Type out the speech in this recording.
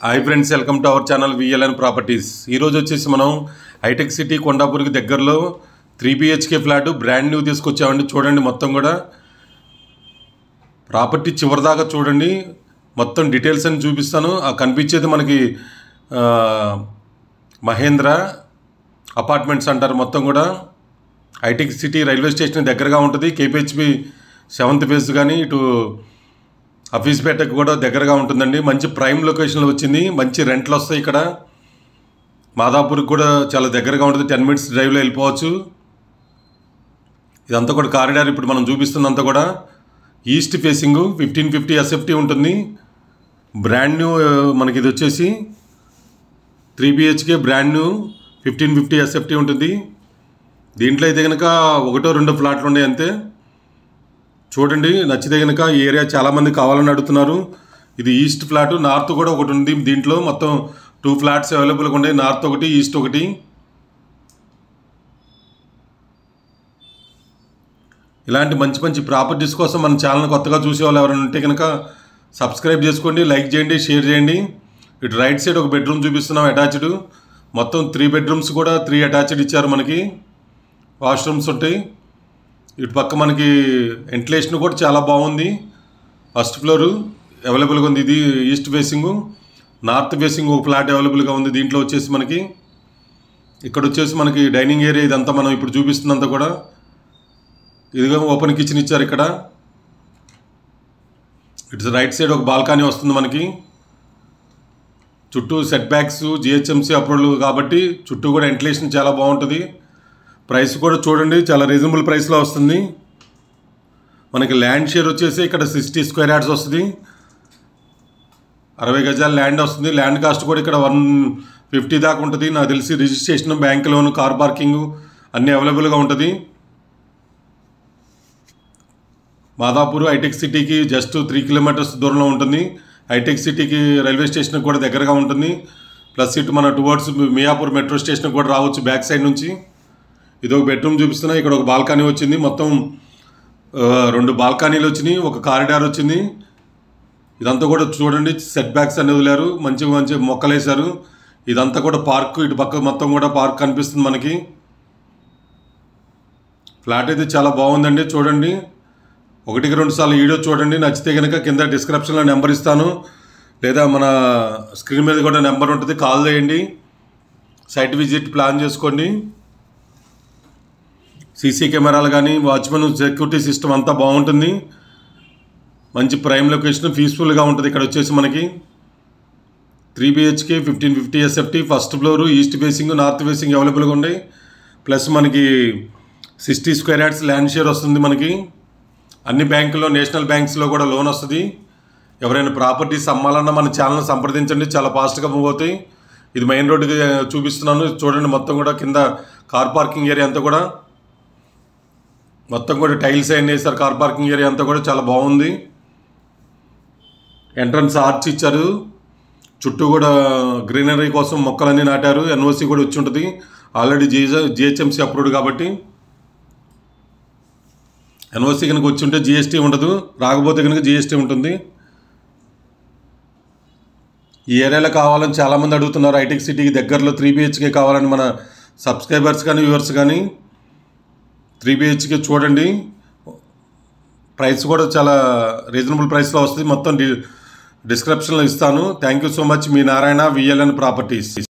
hi friends welcome to our channel VLN properties ఈరోజు వచ్చేసి మనం హైటెక్ సిటీ కొండాపూర్కి దగ్గరలో three BHK flat brand new తీసుకొచ్చామండి చూడండి మొత్తం కూడా ప్రాపర్టీ చివరిదాకా చూడండి మొత్తం డీటెయిల్స్ అని చూపిస్తాను ఆ కనిపించేది మనకి ఆ, మహేంద్ర అపార్ట్మెంట్స్ అంటారు మొత్తం కూడా హైటెక్ సిటీ రైల్వే స్టేషన్ దగ్గరగా ఉంటుంది కేపిహెచ్బి సెవెంత్ ఫేజ్ కానీ ఇటు అఫీస్పేటకు కూడా దగ్గరగా ఉంటుందండి మంచి ప్రైమ్ లొకేషన్లో వచ్చింది మంచి రెంట్లు వస్తాయి ఇక్కడ మాదాపూర్కి కూడా చాలా దగ్గరగా ఉంటుంది టెన్ మినిట్స్ డ్రైవ్లో వెళ్ళిపోవచ్చు ఇదంతా కూడా కారిడార్ ఇప్పుడు మనం చూపిస్తున్నంతా కూడా east facing fifteen fifty SFT ఉంటుంది బ్రాండ్ న్యూ ఆ, మనకి ఇది వచ్చేసి three BHK brand new fifteen fifty SFT ఉంటుంది దీంట్లో అయితే కనుక ఒకటో రెండో ఫ్లాట్లు ఉన్నాయి అంతే చూడండి నచ్చితే కనుక ఈ ఏరియా చాలామంది కావాలని అడుగుతున్నారు ఇది ఈస్ట్ ఫ్లాట్ నార్త్ కూడా ఒకటి ఉంది దీంట్లో మొత్తం టూ ఫ్లాట్స్ అవైలబుల్గా ఉన్నాయి నార్త్ ఒకటి ఈస్ట్ ఒకటి ఇలాంటి మంచి మంచి ప్రాపర్టీస్ కోసం మన ఛానల్ కొత్తగా చూసే వాళ్ళు ఎవరైనా ఉంటే కనుక సబ్స్క్రైబ్ చేసుకోండి లైక్ చేయండి షేర్ చేయండి ఇటు రైట్ సైడ్ ఒక బెడ్రూమ్ చూపిస్తున్నాం అటాచ్డ్ మొత్తం త్రీ బెడ్రూమ్స్ కూడా త్రీ అటాచ్డ్ ఇచ్చారు మనకి వాష్రూమ్స్ ఉంటాయి ఇటు పక్క మనకి వెంటిలేషన్ కూడా చాలా బాగుంది ఫస్ట్ ఫ్లోరు అవైలబుల్గా ఉంది ఇది ఈస్ట్ ఫేసింగ్ నార్త్ ఫేసింగ్ ఒక ఫ్లాట్ అవైలబుల్గా ఉంది దీంట్లో వచ్చేసి మనకి ఇక్కడ వచ్చేసి మనకి డైనింగ్ ఏరియా ఇదంతా మనం ఇప్పుడు చూపిస్తుందంతా కూడా ఇదిగో ఓపెన్ కిచెన్ ఇచ్చారు ఇక్కడ ఇటు రైట్ సైడ్ ఒక బాల్కనీ వస్తుంది మనకి చుట్టూ సెట్ బ్యాక్స్ జిహెచ్ఎంసీ అప్రూవల్ కాబట్టి చుట్టూ కూడా వెంటిలేషన్ చాలా బాగుంటుంది ప్రైస్ కూడా చూడండి చాలా రీజనబుల్ ప్రైస్లో వస్తుంది మనకి ల్యాండ్ షేర్ వచ్చేసి ఇక్కడ సిక్స్టీ స్క్వేర్ యార్డ్స్ వస్తుంది అరవై గజాల ల్యాండ్ వస్తుంది ల్యాండ్ కాస్ట్ కూడా ఇక్కడ వన్ ఫిఫ్టీ దాకా ఉంటుంది నాకు తెలిసి registration bank loan car parking అన్నీ అవైలబుల్గా ఉంటుంది మాదాపూర్ హైటెక్ సిటీకి జస్ట్ త్రీ కిలోమీటర్స్ దూరంలో ఉంటుంది హైటెక్ సిటీకి రైల్వే స్టేషన్కి కూడా దగ్గరగా ఉంటుంది ప్లస్ ఇటు మన టువర్డ్స్ మియాపూర్ మెట్రో స్టేషన్కి కూడా రావచ్చు బ్యాక్ సైడ్ నుంచి ఇది ఒక బెడ్రూమ్ చూపిస్తున్నా ఇక్కడ ఒక బాల్కనీ వచ్చింది మొత్తం ఆ, రెండు బాల్కనీలు వచ్చినాయి ఒక కారిడార్ వచ్చింది ఇదంతా కూడా చూడండి సెట్ బ్యాక్స్ అనేది వదిలారు మంచి మంచి మొక్కలు వేశారు ఇదంతా కూడా పార్క్ ఇటు పక్క మొత్తం కూడా పార్క్ కనిపిస్తుంది మనకి ఫ్లాట్ అయితే చాలా బాగుందండి చూడండి ఒకటికి రెండు సార్లు వీడియో చూడండి నచ్చితే కనుక కింద డిస్క్రిప్షన్లో నెంబర్ ఇస్తాను లేదా మన స్క్రీన్ మీద కూడా నెంబర్ ఉంటుంది కాల్ చేయండి సైట్ విజిట్ ప్లాన్ చేసుకోండి సీసీ కెమెరాలు కానీ వాచ్మెన్ సెక్యూరిటీ సిస్టమ్ అంతా బాగుంటుంది మంచి ప్రైమ్ లొకేషన్ పీస్ఫుల్గా ఉంటుంది ఇక్కడ వచ్చేసి మనకి three BHK fifteen fifty SFT first floor east facing north facing అవైలబుల్గా ఉన్నాయి ప్లస్ మనకి sixty square yards land share వస్తుంది మనకి అన్ని బ్యాంకుల్లో నేషనల్ బ్యాంక్స్లో కూడా లోన్ వస్తుంది ఎవరైనా ప్రాపర్టీస్ అమ్మాలన్నా మన ఛానల్ సంప్రదించండి చాలా ఫాస్ట్గా మూవ్ అవుతాయి ఇది మెయిన్ రోడ్డుకి చూపిస్తున్నాను చూడండి మొత్తం కూడా కింద కార్ పార్కింగ్ ఏరియా అంతా కూడా మొత్తం కూడా టైల్స్ అన్నీ వేసారు కార్ పార్కింగ్ ఏరియా అంతా కూడా చాలా బాగుంది ఎంట్రన్స్ ఆర్చ్ ఇచ్చారు చుట్టూ కూడా గ్రీనరీ కోసం మొక్కలన్నీ నాటారు ఎన్ఓసి కూడా వచ్చి ఉంటుంది ఆల్రెడీ జిహెచ్ జిహెచ్ఎంసీ అప్రూవ్డ్ కాబట్టి ఎన్ఓసి కనుక వచ్చి ఉంటే జిఎస్టీ ఉండదు రాకపోతే కనుక జిఎస్టీ ఉంటుంది ఈ ఏరియాలో కావాలని చాలామంది అడుగుతున్నారు హైటెక్ సిటీకి దగ్గరలో త్రీ బిహెచ్కే కావాలని మన సబ్స్క్రైబర్స్ కానీ వ్యూవర్స్ కానీ త్రీ బిహెచ్కే చూడండి ప్రైస్ కూడా చాలా రీజనబుల్ ప్రైస్లో వస్తుంది మొత్తం డి డిస్క్రిప్షన్లో ఇస్తాను థ్యాంక్ యూ సో మచ్ మీ నారాయణ విఎల్ఎన్ ప్రాపర్టీస్